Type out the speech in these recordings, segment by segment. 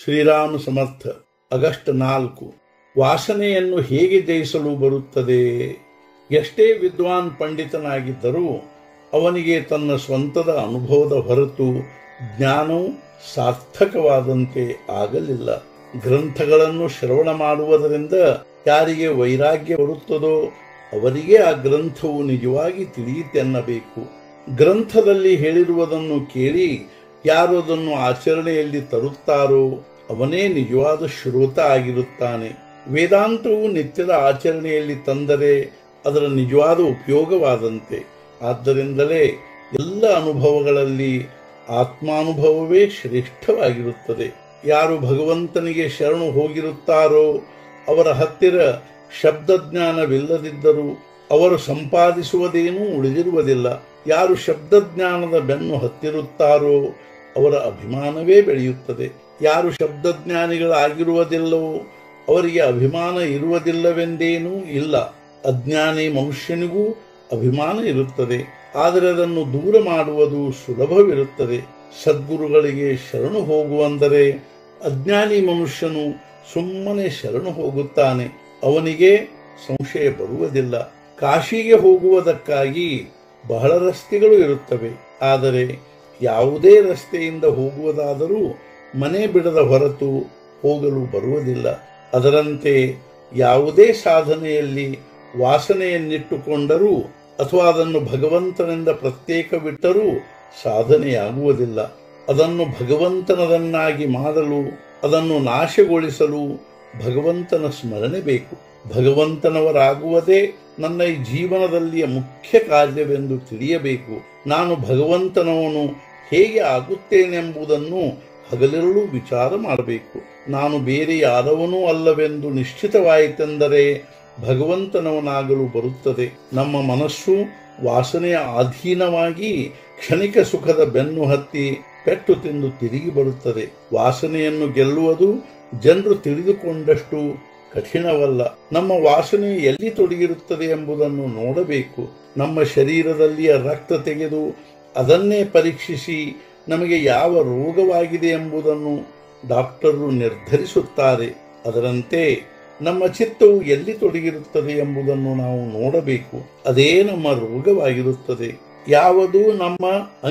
ಶ್ರೀರಾಮ ಸಮರ್ಥ August ನಾಲ್ಕು ವಾಸನೆಯನ್ನು ಹೇಗೆ ಜಯಿಸಲು ಬರುತ್ತದೆ ಎಷ್ಟೇ ವಿದ್ವಾನ್ ಪಂಡಿತನಾಗಿದ್ದರೂ ಅವನಿಗೆ ತನ್ನ ಸ್ವಂತದ ಅನುಭವದ ಹೊರತು ಜ್ಞಾನವು ಸಾರ್ಥಕವಾದಂತೆ ಆಗಲಿಲ್ಲ ಗ್ರಂಥಗಳನ್ನು ಶ್ರವಣ ಮಾಡುವುದರಿಂದ ಯಾರಿಗೆ ವೈರಾಗ್ಯ ಬರುತ್ತದೋ ಅವರಿಗೆ ಆ ಗ್ರಂಥವು ನಿಜವಾಗಿ ತಿಳಿಯಿತೆನ್ನಬೇಕು ಗ್ರಂಥದಲ್ಲಿ ಹೇಳಿರುವುದನ್ನು ಕೇಳಿ ಯಾರು ಅದನ್ನು ಆಚರಣೆಯಲ್ಲಿ ತರುತ್ತಾರೋ ಅವನೇ ನಿಜವಾದ ಶ್ರೋತ ಆಗಿರುತ್ತಾನೆ ವೇದಾಂತವು ನಿತ್ಯದ ಆಚರಣೆಯಲ್ಲಿ ತಂದರೆ ಅದರ ನಿಜವಾದ ಉಪಯೋಗವಾದಂತೆ ಆದ್ದರಿಂದಲೇ ಎಲ್ಲ ಅನುಭವಗಳಲ್ಲಿ ಆತ್ಮಾನುಭವವೇ ಶ್ರೇಷ್ಠವಾಗಿರುತ್ತದೆ ಯಾರು ಭಗವಂತನಿಗೆ ಶರಣು ಹೋಗಿರುತ್ತಾರೋ ಅವರ ಹತ್ತಿರ ಶಬ್ದಜ್ಞಾನವಿಲ್ಲದಿದ್ದರೂ ಅವರು ಸಂಪಾದಿಸುವುದೇನೂ ಉಳಿದಿರುವುದಿಲ್ಲ ಯಾರು ಶಬ್ದಜ್ಞಾನದ ಬೆನ್ನು ಹತ್ತಿರುತ್ತಾರೋ ಅವರ ಅಭಿಮಾನವೇ ಬೆಳೆಯುತ್ತದೆ ಯಾರು ಶಬ್ದಜ್ಞಾನಿಗಳಾಗಿರುವುದಿಲ್ಲವೋ ಅವರಿಗೆ ಅಭಿಮಾನ ಇರುವುದಿಲ್ಲವೆಂದೇನೂ ಇಲ್ಲ ಅಜ್ಞಾನಿ ಮನುಷ್ಯನಿಗೂ ಅಭಿಮಾನ ಇರುತ್ತದೆ ಆದರೆ ಅದನ್ನು ದೂರ ಮಾಡುವುದು ಸುಲಭವಿರುತ್ತದೆ ಸದ್ಗುರುಗಳಿಗೆ ಶರಣು ಹೋಗುವಂದರೆ ಅಜ್ಞಾನಿ ಮನುಷ್ಯನು ಸುಮ್ಮನೆ ಶರಣು ಹೋಗುತ್ತಾನೆ ಅವನಿಗೆ ಸಂಶಯ ಬರುವುದಿಲ್ಲ ಕಾಶಿಗೆ ಹೋಗುವುದಕ್ಕಾಗಿ ಬಹಳ ರಸ್ತೆಗಳು ಇರುತ್ತವೆ ಆದರೆ ಯಾವುದೇ ರಸ್ತೆಯಿಂದ ಹೋಗುವುದಾದರೂ ಮನೆ ಬಿಡದ ಹೊರತು ಹೋಗಲು ಬರುವುದಿಲ್ಲ ಅದರಂತೆ ಯಾವುದೇ ಸಾಧನೆಯಲ್ಲಿ ವಾಸನೆಯನ್ನಿಟ್ಟುಕೊಂಡರೂ ಅಥವಾ ಅದನ್ನು ಭಗವಂತನಿಂದ ಪ್ರತ್ಯೇಕವಿಟ್ಟರೂ ಸಾಧನೆಯಾಗುವುದಿಲ್ಲ ಅದನ್ನು ಭಗವಂತನದನ್ನಾಗಿ ಮಾಡಲು ಅದನ್ನು ನಾಶಗೊಳಿಸಲು ಭಗವಂತನ ಸ್ಮರಣೆ ಬೇಕು ಭಗವಂತನವರಾಗುವುದೇ ನನ್ನ ಈ ಜೀವನದಲ್ಲಿಯ ಮುಖ್ಯ ಕಾರ್ಯವೆಂದು ತಿಳಿಯಬೇಕು ನಾನು ಭಗವಂತನವನು ಹೇಗೆ ಆಗುತ್ತೇನೆಂಬುದನ್ನು ಹಗಲಿರಲು ವಿಚಾರ ಮಾಡಬೇಕು ನಾನು ಬೇರೆ ಯಾರವನೂ ಅಲ್ಲವೆಂದು ನಿಶ್ಚಿತವಾಯಿತೆಂದರೆ ಭಗವಂತನವನಾಗಲು ಬರುತ್ತದೆ ನಮ್ಮ ಮನಸ್ಸು ವಾಸನೆಯ ಅಧೀನವಾಗಿ ಕ್ಷಣಿಕ ಸುಖದ ಬೆನ್ನು ಹತ್ತಿ ಪೆಟ್ಟು ತಿಂದು ತಿರುಗಿ ಬರುತ್ತದೆ ವಾಸನೆಯನ್ನು ಗೆಲ್ಲುವುದು ಜನರು ತಿಳಿದುಕೊಂಡಷ್ಟು ಕಠಿಣವಲ್ಲ ನಮ್ಮ ವಾಸನೆ ಎಲ್ಲಿ ತೊಡಗಿರುತ್ತದೆ ಎಂಬುದನ್ನು ನೋಡಬೇಕು ನಮ್ಮ ಶರೀರದಲ್ಲಿಯ ರಕ್ತ ತೆಗೆದು ಅದನ್ನೇ ಪರೀಕ್ಷಿಸಿ ನಮಗೆ ಯಾವ ರೋಗವಾಗಿದೆ ಎಂಬುದನ್ನು ಡಾಕ್ಟರು ನಿರ್ಧರಿಸುತ್ತಾರೆ ಅದರಂತೆ ನಮ್ಮ ಚಿತ್ತವು ಎಲ್ಲಿ ತೊಡಗಿರುತ್ತದೆ ಎಂಬುದನ್ನು ನಾವು ನೋಡಬೇಕು ಅದೇ ನಮ್ಮ ರೋಗವಾಗಿರುತ್ತದೆ ಯಾವುದು ನಮ್ಮ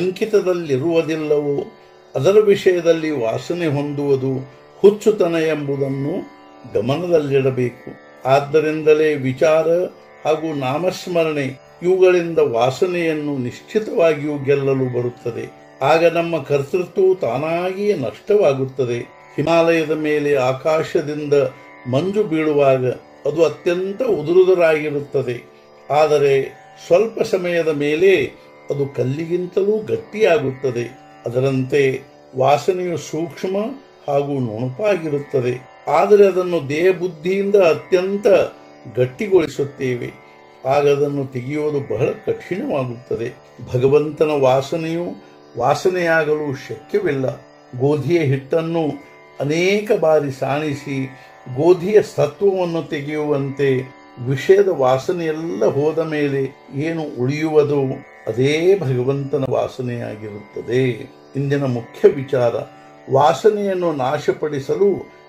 ಅಂಕಿತದಲ್ಲಿರುವುದಿಲ್ಲವೋ ಅದರ ವಿಷಯದಲ್ಲಿ ವಾಸನೆ ಹೊಂದುವುದು ಹುಚ್ಚುತನ ಎಂಬುದನ್ನು ಗಮನದಲ್ಲಿಡಬೇಕು ಆದ್ದರಿಂದಲೇ ವಿಚಾರ ಹಾಗೂ ನಾಮಸ್ಮರಣೆ ಇವುಗಳಿಂದ ವಾಸನೆಯನ್ನು ನಿಶ್ಚಿತವಾಗಿಯೂ ಗೆಲ್ಲಲು ಬರುತ್ತದೆ ಆಗ ನಮ್ಮ ಕರ್ತೃತ್ವವು ತಾನಾಗಿಯೇ ನಷ್ಟವಾಗುತ್ತದೆ ಹಿಮಾಲಯದ ಮೇಲೆ ಆಕಾಶದಿಂದ ಮಂಜು ಬೀಳುವಾಗ ಅದು ಅತ್ಯಂತ ಉದುರುದುರಾಗಿರುತ್ತದೆ ಆದರೆ ಸ್ವಲ್ಪ ಸಮಯದ ಮೇಲೆ ಅದು ಕಲ್ಲಿಗಿಂತಲೂ ಗಟ್ಟಿಯಾಗುತ್ತದೆ ಅದರಂತೆ ವಾಸನೆಯು ಸೂಕ್ಷ್ಮ ಹಾಗೂ ನುಣುಪಾಗಿರುತ್ತದೆ ಆದರೆ ಅದನ್ನು ದೇಹ ಬುದ್ಧಿಯಿಂದ ಅತ್ಯಂತ ಗಟ್ಟಿಗೊಳಿಸುತ್ತೇವೆ ಆಗ ಅದನ್ನು ತೆಗೆಯುವುದು ಬಹಳ ಕಠಿಣವಾಗುತ್ತದೆ ಭಗವಂತನ ವಾಸನೆಯು ವಾಸನೆಯಾಗಲು ಶಕ್ಯವಿಲ್ಲ ಗೋಧಿಯ ಹಿಟ್ಟನ್ನು ಅನೇಕ ಬಾರಿ ಸಾಣಿಸಿ ಗೋಧಿಯ ಸತ್ವವನ್ನು ತೆಗೆಯುವಂತೆ ವಿಷಯದ ವಾಸನೆಯೆಲ್ಲ ಹೋದ ಮೇಲೆ ಏನು ಉಳಿಯುವುದೋ ಅದೇ ಭಗವಂತನ ವಾಸನೆಯಾಗಿರುತ್ತದೆ ಇಂದಿನ ಮುಖ್ಯ ವಿಚಾರ ವಾಸನೆಯನ್ನು ನಾಶಪಡಿಸಲು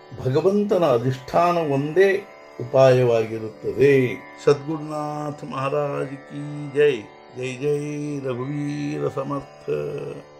ಭಗವಂತನ ಅಧಿಷ್ಠಾನ ಒಂದೇ ಉಪಾಯವಾಗಿರುತ್ತದೆ ಸದ್ಗುರುನಾಥ ಮಹಾರಾಜ್ ಕಿ ಜೈ ಜೈ ಜೈ ರಘುವೀರ ಸಮರ್ಥ